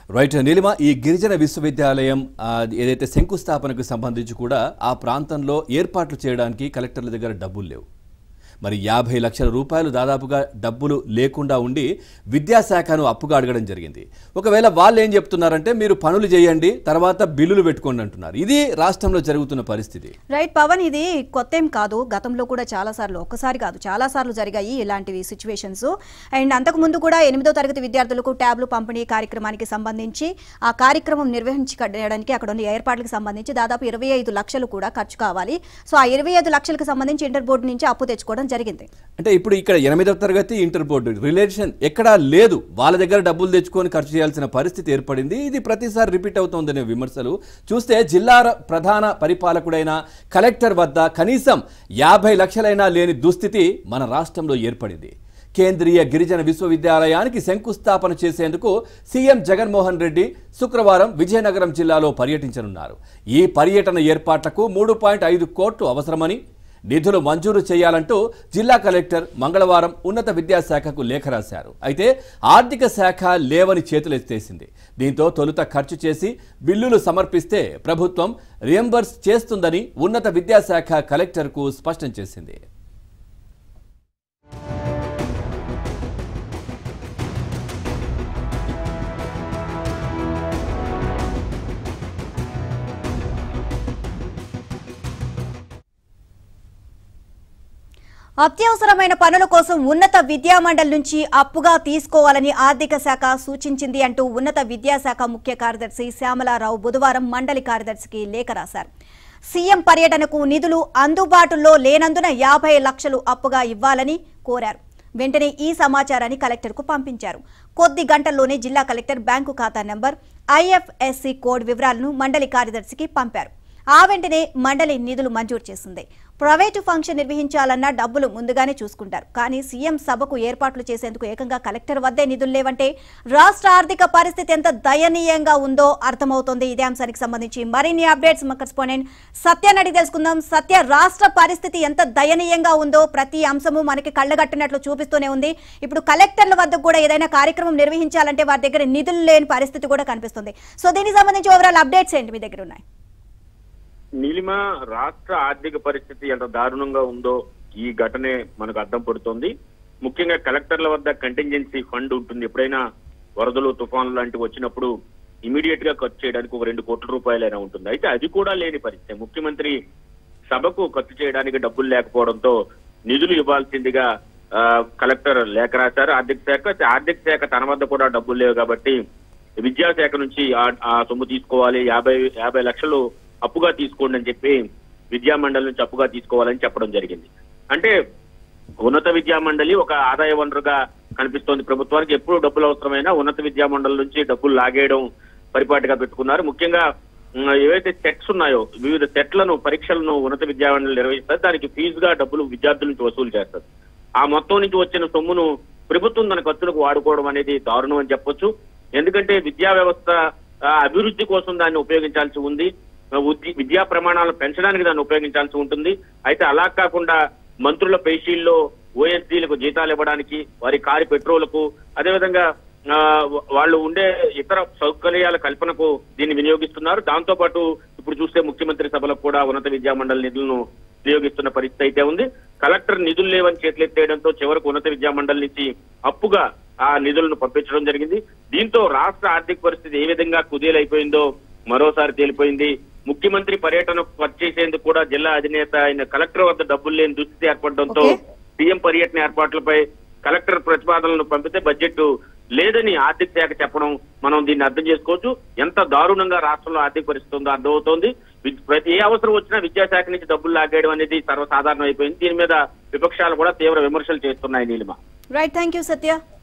Right Neelima ఈ గిరిజన విశ్వవిద్యాలయం ఆ, ఏదైతే శంకుస్థాపనకు సంబంధించి కూడా ఆ ప్రాంతంలో ఏర్పాట్లు చేయడానికి కలెక్టర్ల దగ్గర డబ్బులు లేవు మరి యాభై లక్షల రూపాయలు దాదాపుగా డబ్బులు లేకుండా ఉండి విద్యాశాఖను అప్పుగా అడగడం జరిగింది ఒకవేళ వాళ్ళు ఏం చెప్తున్నారంటే మీరు పనులు చేయండి తర్వాత బిల్లులు పెట్టుకోండి అంటున్నారు ఇది రాష్ట్రంలో జరుగుతున్న పరిస్థితి రైట్ పవన్ ఇది కొత్త ఏం కాదు గతంలో కూడా చాలా సార్లు ఒక్కసారి కాదు చాలా సార్లు జరిగాయి ఇలాంటివి సిచ్యువేషన్స్ అండ్ అంతకు ముందు కూడా ఎనిమిదో తరగతి విద్యార్థులకు ట్యాబ్లు పంపిణీ కార్యక్రమానికి సంబంధించి ఆ కార్యక్రమం నిర్వహించడానికి అక్కడ ఉన్న ఏర్పాట్లకు సంబంధించి దాదాపు ఇరవై ఐదు లక్షలు కూడా ఖర్చు కావాలి సో ఆ ఇరవై ఐదు లక్షలకు సంబంధించి ఇంటర్ బోర్డు నుంచి అప్పు తెచ్చుకోవడం జరిగింది అంటే ఇప్పుడు ఇక్కడ ఎనిమిదవ తరగతి ఇంటర్ బోర్డు రిలేషన్ ఎక్కడా లేదు వాళ్ళ దగ్గర డబ్బులు తెచ్చుకొని ఖర్చు చేయాల్సిన పరిస్థితి ఏర్పడింది ఇది ప్రతిసారి రిపీట్ అవుతోందనే విమర్శలు చూస్తే జిల్లా ర- ప్రధాన పరిపాలకుడైన కలెక్టర్ వద్ద కనీసం యాభై లక్షలైనా లేని దుస్థితి మన రాష్ట్రంలో ఏర్పడింది కేంద్రీయ గిరిజన విశ్వవిద్యాలయానికి శంకుస్థాపన చేసేందుకు సీఎం జగన్మోహన్ రెడ్డి శుక్రవారం విజయనగరం జిల్లాలో పర్యటించనున్నారు ఈ పర్యటన ఏర్పాట్లకు మూడు పాయింట్ ఐదు కోట్లు అవసరమని నిధులు మంజూరు చేయాలంటూ జిల్లా కలెక్టర్ మంగళవారం ఉన్నత విద్యాశాఖకు లేఖ రాశారు అయితే ఆర్థిక శాఖ లేవని చేతులెత్తేసింది దీంతో తొలుత ఖర్చు చేసి బిల్లులు సమర్పిస్తే ప్రభుత్వం రియంబర్స్ చేస్తుందని ఉన్నత విద్యాశాఖ కలెక్టర్కు స్పష్టం చేసింది అత్యవసరమైన పనుల కోసం ఉన్నత విద్యామండలి నుంచి అప్పుగా తీసుకోవాలని ఆర్థిక శాఖ సూచించింది అంటూ ఉన్నత విద్యాశాఖ ముఖ్య కార్యదర్శి శ్యామలారావు బుధవారం మండలి కార్యదర్శికి లేఖ రాశారు సీఎం పర్యటనకు నిధులు అందుబాటులో లేనందున యాభై లక్షలు అప్పుగా ఇవ్వాలని కోరారు వెంటనే ఈ సమాచారాన్ని కలెక్టర్కు పంపించారు కొద్ది గంటల్లోనే జిల్లా కలెక్టర్ బ్యాంకు ఖాతా నంబర్ ఐఎఫ్ఎస్సి కోడ్ వివరాలను మండలి కార్యదర్శికి పంపారు ఆ వెంటనే మండలి నిధులు మంజూరు చేసింది ప్రైవేటు ఫంక్షన్ నిర్వహించాలన్నా డబ్బులు ముందుగానే చూసుకుంటారు కానీ సీఎం సభకు ఏర్పాట్లు చేసేందుకు ఏకంగా కలెక్టర్ వద్దే నిధులు లేవంటే రాష్ట్ర ఆర్థిక పరిస్థితి ఎంత దయనీయంగా ఉందో అర్థమవుతోంది ఇదే అంశానికి సంబంధించి మరిన్ని అప్డేట్స్ మా కరెస్పాండెంట్ సత్యాన్ని అడిగి తెలుసుకుందాం సత్య రాష్ట్ర పరిస్థితి ఎంత దయనీయంగా ఉందో ప్రతి అంశము మనకి కళ్ళగట్టినట్లు చూపిస్తూనే ఉంది ఇప్పుడు కలెక్టర్ల వద్ద కూడా ఏదైనా కార్యక్రమం నిర్వహించాలంటే వారి దగ్గర నిధులు లేని పరిస్థితి కూడా కనిపిస్తుంది సో దీనికి సంబంధించి ఓవరాల్ అప్డేట్స్ ఏంటి మీ దగ్గర ఉన్నాయి నీలిమ రాష్ట్ర ఆర్థిక పరిస్థితి ఎంత దారుణంగా ఉందో ఈ ఘటనే మనకు అర్థం పడుతోంది ముఖ్యంగా కలెక్టర్ల వద్ద కంటింజెన్సీ ఫండ్ ఉంటుంది ఎప్పుడైనా వరదలు తుఫాన్లు లాంటివి వచ్చినప్పుడు ఇమీడియట్ గా ఖర్చు చేయడానికి ఒక రెండు కోట్ల రూపాయలైనా ఉంటుంది అయితే అది కూడా లేని పరిస్థితి ముఖ్యమంత్రి సభకు ఖర్చు చేయడానికి డబ్బులు లేకపోవడంతో నిధులు ఇవ్వాల్సిందిగా ఆ, కలెక్టర్ లేఖ రాశారు ఆర్థిక శాఖ అయితే ఆర్థిక శాఖ తన వద్ద కూడా డబ్బులు లేవు కాబట్టి విద్యాశాఖ నుంచి ఆ- ఆ సొమ్ము తీసుకోవాలి యాభై యాభై లక్షలు అప్పుగా తీసుకోండి అని చెప్పి విద్యా మండలి నుంచి అప్పుగా తీసుకోవాలని చెప్పడం జరిగింది అంటే ఉన్నత విద్యా మండలి ఒక ఆదాయ వనరుగా కనిపిస్తోంది ప్రభుత్వానికి ఎప్పుడు డబ్బులు అవసరమైనా ఉన్నత విద్యా మండలి నుంచి డబ్బులు లాగేయడం పరిపాటిగా పెట్టుకున్నారు ముఖ్యంగా ఉమ్, ఏవైతే సెట్స్ ఉన్నాయో వివిధ సెట్లను పరీక్షలను ఉన్నత విద్యా మండలి నిర్వహిస్తారు దానికి ఫీజుగా డబ్బులు విద్యార్థుల నుంచి వసూలు చేస్తారు ఆ మొత్తం నుంచి వచ్చిన సొమ్మును ప్రభుత్వం తన ఖర్చులకు వాడుకోవడం అనేది దారుణం అని చెప్పొచ్చు ఎందుకంటే విద్యా వ్యవస్థ ఆ, అభివృద్ధి కోసం దాన్ని ఉపయోగించాల్సి ఉంది ఆ, ఉద్ది- విద్యా ప్రమాణాలను పెంచడానికి దాన్ని ఉపయోగించాల్సి ఉంటుంది అయితే అలా కాకుండా మంత్రుల పేషీల్లో ఓఎస్డీలకు జీతాలు ఇవ్వడానికి వారి కారి పెట్రోలకు అదేవిధంగా ఆ, వా- వాళ్ళు ఉండే ఇతర సౌకర్యాల కల్పనకు దీన్ని వినియోగిస్తున్నారు దాంతో పాటు ఇప్పుడు చూస్తే ముఖ్యమంత్రి సభలకు కూడా ఉన్నత విద్యా మండలి నిధులను వినియోగిస్తున్న పరిస్థితి అయితే ఉంది కలెక్టర్ నిధులు లేవని చేతులెత్తేయడంతో చివరకు ఉన్నత విద్యా మండలి నుంచి అప్పుగా ఆ నిధులను పంపించడం జరిగింది దీంతో రాష్ట్ర ఆర్థిక పరిస్థితి ఏ విధంగా కుదేలైపోయిందో మరోసారి తేలిపోయింది ముఖ్యమంత్రి పర్యటన చేసేందుకు కూడా జిల్లా అధినేత ఆయన కలెక్టర్ వద్ద డబ్బులు లేని దుస్థితి ఏర్పడడంతో Okay. సీఎం పర్యటన ఏర్పాట్లపై కలెక్టర్ ప్రతిపాదనలను పంపితే బడ్జెట్ లేదని ఆర్థిక శాఖ చెప్పడం మనం దీన్ని అర్థం చేసుకోవచ్చు ఎంత దారుణంగా రాష్ట్రంలో ఆర్థిక పరిస్థితి ఉందో అర్థమవుతోంది వి- ప్రతి ఏ అవసరం వచ్చినా విద్యాశాఖ నుంచి డబ్బులు లాగేయడం అనేది సర్వసాధారణం అయిపోయింది దీని మీద విపక్షాలు కూడా తీవ్ర విమర్శలు చేస్తున్నాయి Neelima right thank you Satya